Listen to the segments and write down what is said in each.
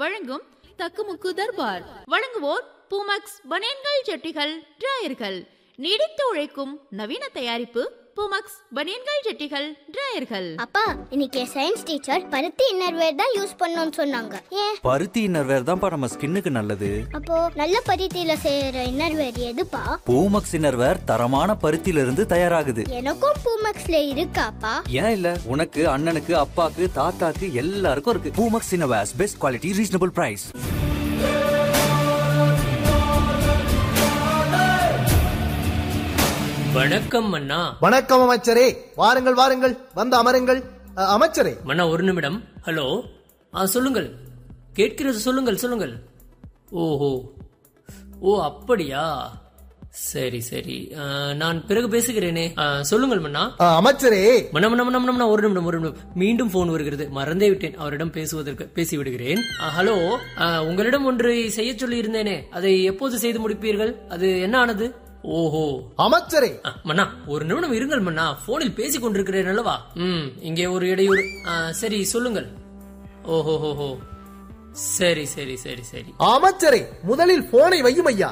வழங்கும் தக்குமுக்கு தர்பார் வழங்குவோர் பூமக்ஸ் பனியன்கள் ஜட்டிகள் டிராயர்கள் நீடித்து உழைக்கும் நவீன தயாரிப்பு பூமக்ஸ் பனியன்கள் ஜட்டிகள் டிராயர்கள் அப்பா இன்னைக்கு சயின்ஸ் டீச்சர் பருத்தி இன்னர்வேர் தான் யூஸ் பண்ணணும்னு சொன்னாங்க ஏன் பருத்தி இன்னர்வேர் தான்ப்பா நம்ம ஸ்கின்னுக்கு நல்லது அப்போ நல்ல பருத்தியில செய்யற இன்னர்வேர் எதுப்பா பூமக்ஸ் இன்னர்வேர் தரமான பருத்தியில இருந்து தயாராகுது எனக்கும் பூமக்ஸ்ல இருக்காப்பா ஏன் இல்ல உனக்கு அண்ணனுக்கு அப்பாக்கு தாத்தாக்கு எல்லாருக்கும் இருக்கு Poomex innerwears best quality reasonable price வணக்கம் அண்ணா வணக்கம் அமைச்சரே வாருங்கள் வாருங்கள் வந்து அமருங்கள் அ, அமைச்சரே மன்னா ஒரு நிமிடம் ஹலோ ஆ சொல்லுங்கள் கேட்கிறது சொல்லுங்கள் சொல்லுங்கள் ஓஹோ ஓ அப்படியா சரி சரி ஆ, நான் பிறகு பேசுகிறேனே ஆ, சொல்லுங்கள் மன்னா அ, அமைச்சரே மன்னா மன்னா மன்னா மன்னா, ஒரு நிமிடம் ஒரு நிமிடம் மீண்டும் போன் வருகிறது மறந்தே விட்டேன் அவரிடம் பேசுவதற்கு பேசி விடுகிறேன் ஆ, ஹலோ ஆ, உங்களிடம் ஒன்றை செய்ய சொல்லி இருந்தேனே அதை எப்போது செய்து முடிப்பீர்கள் அது என்ன ஆனது ஓஹோ அமைச்சரே ஆ, மன்னா ஒரு நிமிடம் இருங்கள் மன்னா போனில் பேசிக் கொண்டிருக்கிறேன் அல்லவா ம் இங்கே ஒரு இடையூறு ஆ, சரி சொல்லுங்கள் ஓஹோ ஹோ சரி சரி சரி சரி அமைச்சரே முதலில் போனை வையும் ஐயா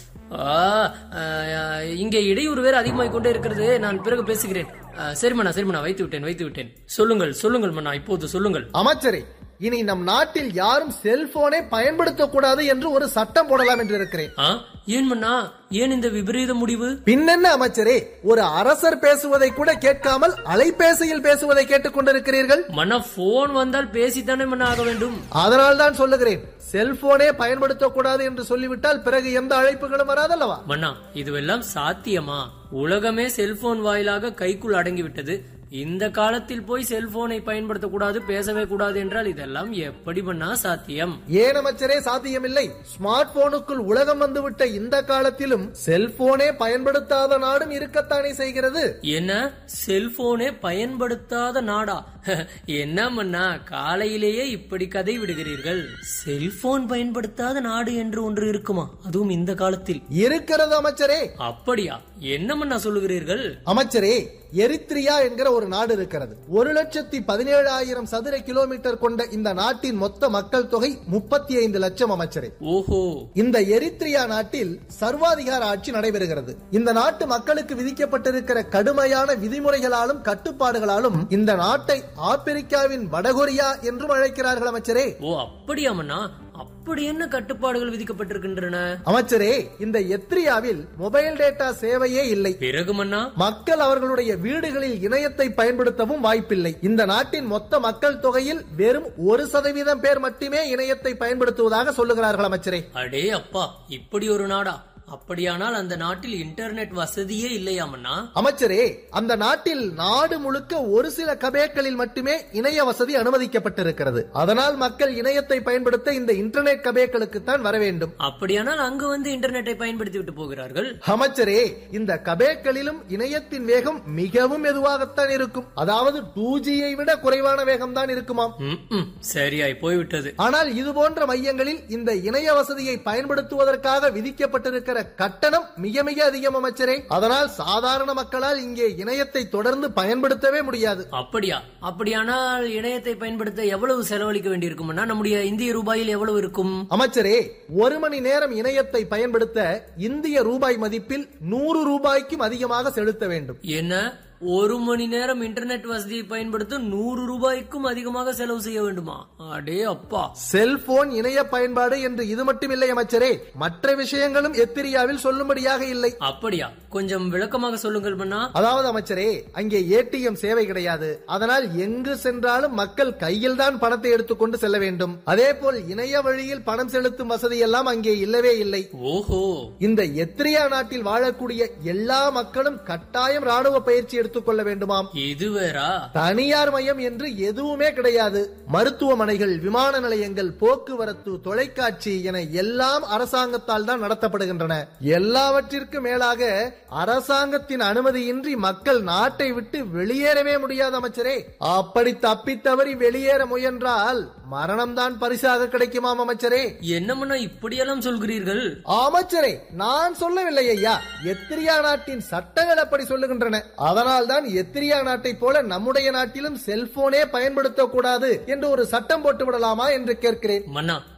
ஆ, ஆ, இங்கே இடையூறு வேற அதிகமாகிக் கொண்டே இருக்கிறது நான் பிறகு பேசுகிறேன் ஆ, சரி மன்னா சரி மன்னா வைத்து விட்டேன் வைத்து விட்டேன் சொல்லுங்கள் சொல்லுங்கள் மன்னா இப்போது சொல்லுங்கள் அமைச்சரே இனி நம் நாட்டில் யாரும் செல்போனை பயன்படுத்தக்கூடாது என்று ஒரு சட்டம் போடலாம் என்று இருக்கிறேன் ஆ ஏன் மன்னா ஏன் இந்த விபரீத முடிவு பின்னென்ன அமைச்சரே ஒரு அரசர் பேசுவதை கூட கேட்காமல் அலைபேசியில் பேசுவதை கேட்டுக் கொண்டிருக்கிறீர்கள் மன்னா போன் வந்தால் பேசித்தானே மன்னா ஆக வேண்டும் அதனால் தான் சொல்லுகிறேன் செல்போனே பயன்படுத்தக்கூடாது என்று சொல்லிவிட்டால் பிறகு எந்த அழைப்புகளும் வராதல்லவா மன்னா இதுவெல்லாம் சாத்தியமா உலகமே செல்போன் வாயிலாக கைக்குள் அடங்கிவிட்டது இந்த காலத்தில் போய் செல்போனை பயன்படுத்தக்கூடாது பேசவே கூடாது என்றால் இதெல்லாம் எப்படி பண்ணா சாத்தியம் ஏன் அமைச்சரே சாத்தியமில்லை ஸ்மார்ட் போனுக்குள் உலகம் வந்துவிட்ட இந்த காலத்திலும் செல்போனே பயன்படுத்தாத நாடும் இருக்கத்தானே செய்கிறது என்ன செல்போனே பயன்படுத்தாத நாடா என்ன மன்னா காலையிலேயே இப்படி கதை விடுகிறீர்கள் செல்போன் பயன்படுத்தாத நாடு என்று ஒன்று இருக்குமா அதுவும் இந்த காலத்தில் இருக்கிறது அமைச்சரே அப்படியா என்ன மன்னா சொல்லுகிறீர்கள் அமைச்சரே எரித்ரியா என்கிற ஒரு நாடு இருக்கிறது ஒரு லட்சத்தி பதினேழாயிரம் சதுர கிலோமீட்டர் கொண்ட இந்த நாட்டின் மொத்த மக்கள் தொகை முப்பத்தி ஐந்து லட்சம் அமைச்சரே ஓஹோ இந்த எரித்ரியா நாட்டில் சர்வாதிகார ஆட்சி நடைபெறுகிறது இந்த நாட்டு மக்களுக்கு விதிக்கப்பட்டிருக்கிற கடுமையான விதிமுறைகளாலும் கட்டுப்பாடுகளாலும் இந்த நாட்டை ஆப்பிரிக்காவின் வடகொரியா என்றும் அழைக்கிறார்கள் அமைச்சரே ஓ அப்படியா மன்னா அப்படி என்ன கட்டுப்பாடுகள் விதிக்கப்பட்டிருக்கின்றன அமைச்சரே இந்த எத்ரியாவில் மொபைல் டேட்டா சேவையே இல்லை பிறகு மன்னா மக்கள் அவர்களுடைய வீடுகளில் இணையத்தை பயன்படுத்தவும் வாய்ப்பில்லை இந்த நாட்டின் மொத்த மக்கள் தொகையில் வெறும் ஒரு சதவீதம் பேர் மட்டுமே இணையத்தை பயன்படுத்துவதாக சொல்லுகிறார்கள் அமைச்சரே அடே அப்பா இப்படி ஒரு நாடா அப்படியானால் அந்த நாட்டில் இன்டர்நெட் வசதியே இல்லையாமண்ணா அமைச்சரே அந்த நாட்டில் நாடு முழுக்க ஒரு சில கபேக்களில் மட்டுமே இணைய வசதி அனுமதிக்கப்பட்டிருக்கிறது அதனால் மக்கள் இணையத்தை பயன்படுத்த இந்த இன்டர்நெட் கபேக்களுக்கு தான் வர வேண்டும் அப்படியானால் அங்கு வந்து இன்டர்நெட்டை பயன்படுத்தி விட்டு போகிறார்கள் அமைச்சரே இந்த கபேக்களிலும் இணையத்தின் வேகம் மிகவும் மெதுவாகத்தான் இருக்கும் அதாவது டூ ஜியை விட குறைவான வேகம் தான் இருக்குமாம் ம், ம், சரியாய் போய்விட்டது ஆனால் இது போன்ற மையங்களில் இந்த இணைய வசதியை பயன்படுத்துவதற்காக விதிக்கப்பட்டிருக்கிற கட்டணம் மிக மிக அதிகம் அமைச்சரே அதனால் சாதாரண மக்களால் இங்கே இணையத்தை தொடர்ந்து பயன்படுத்தவே முடியாது அப்படியா அப்படியானால் இணையத்தை பயன்படுத்த எவ்வளவு செலவழிக்க வேண்டியிருக்கும்னா நம்முடைய இந்திய ரூபாயில் எவ்வளவு இருக்கும் அமைச்சரே ஒரு மணி நேரம் இணையத்தை பயன்படுத்த இந்திய ரூபாய் மதிப்பில் நூறு ரூபாய்க்கும் அதிகமாக செலுத்த வேண்டும் என்ன ஒரு மணி நேரம் இன்டர்நெட் வசதியை பயன்படுத்த நூறு ரூபாய்க்கும் அதிகமாக செலவு செய்ய வேண்டுமா அடே அப்பா செல்போன் இணைய பயன்பாடு என்று இது மட்டுமில்லை அமைச்சரே மற்ற விஷயங்களும் எத்திரியாவில் சொல்லும்படியாக இல்லை அப்படியா கொஞ்சம் விளக்கமாக சொல்லுங்கள் மன்னா அதாவது அமைச்சரே அங்கே ஏடிஎம் சேவை கிடையாது அதனால் எங்கு சென்றாலும் மக்கள் கையில் தான் பணத்தை எடுத்துக்கொண்டு செல்ல வேண்டும் அதே போல் இணைய வழியில் பணம் செலுத்தும் வசதி எல்லாம் அங்கே இல்லவே இல்லை ஓஹோ இந்த எத்ரியா நாட்டில் வாழக்கூடிய எல்லா மக்களும் கட்டாயம் ராணுவ பயிற்சி எடுத்துக்கொள்ள வேண்டுமாம் இது வேறா தனியார் மையம் என்று எதுவுமே கிடையாது மருத்துவமனைகள் விமான நிலையங்கள் போக்குவரத்து தொலைக்காட்சி என எல்லாம் அரசாங்கத்தால் தான் நடத்தப்படுகின்றன எல்லாவற்றிற்கு மேலாக அரசாங்கத்தின் அனுமதியின்றி மக்கள் நாட்டை விட்டு வெளியேறவே முடியாது அமைச்சரே அப்படி தப்பித்தவறி வெளியேற முயன்றால் மரணம்தான் பரிசாக கிடைக்குமாம் அமைச்சரே என்ன மன்னா இப்படியெல்லாம் சொல்கிறீர்கள் அமைச்சரே நான் சொல்லவில்லை ஐயா எத்திரியா நாட்டின் சட்டங்கள் அப்படி சொல்லுகின்றன அதனால்தான் எத்திரியா நாட்டை போல நம்முடைய நாட்டிலும் செல்போனே பயன்படுத்தக்கூடாது என்று ஒரு சட்டம் போட்டு விடலாமா என்று கேட்கிறேன் மன்னா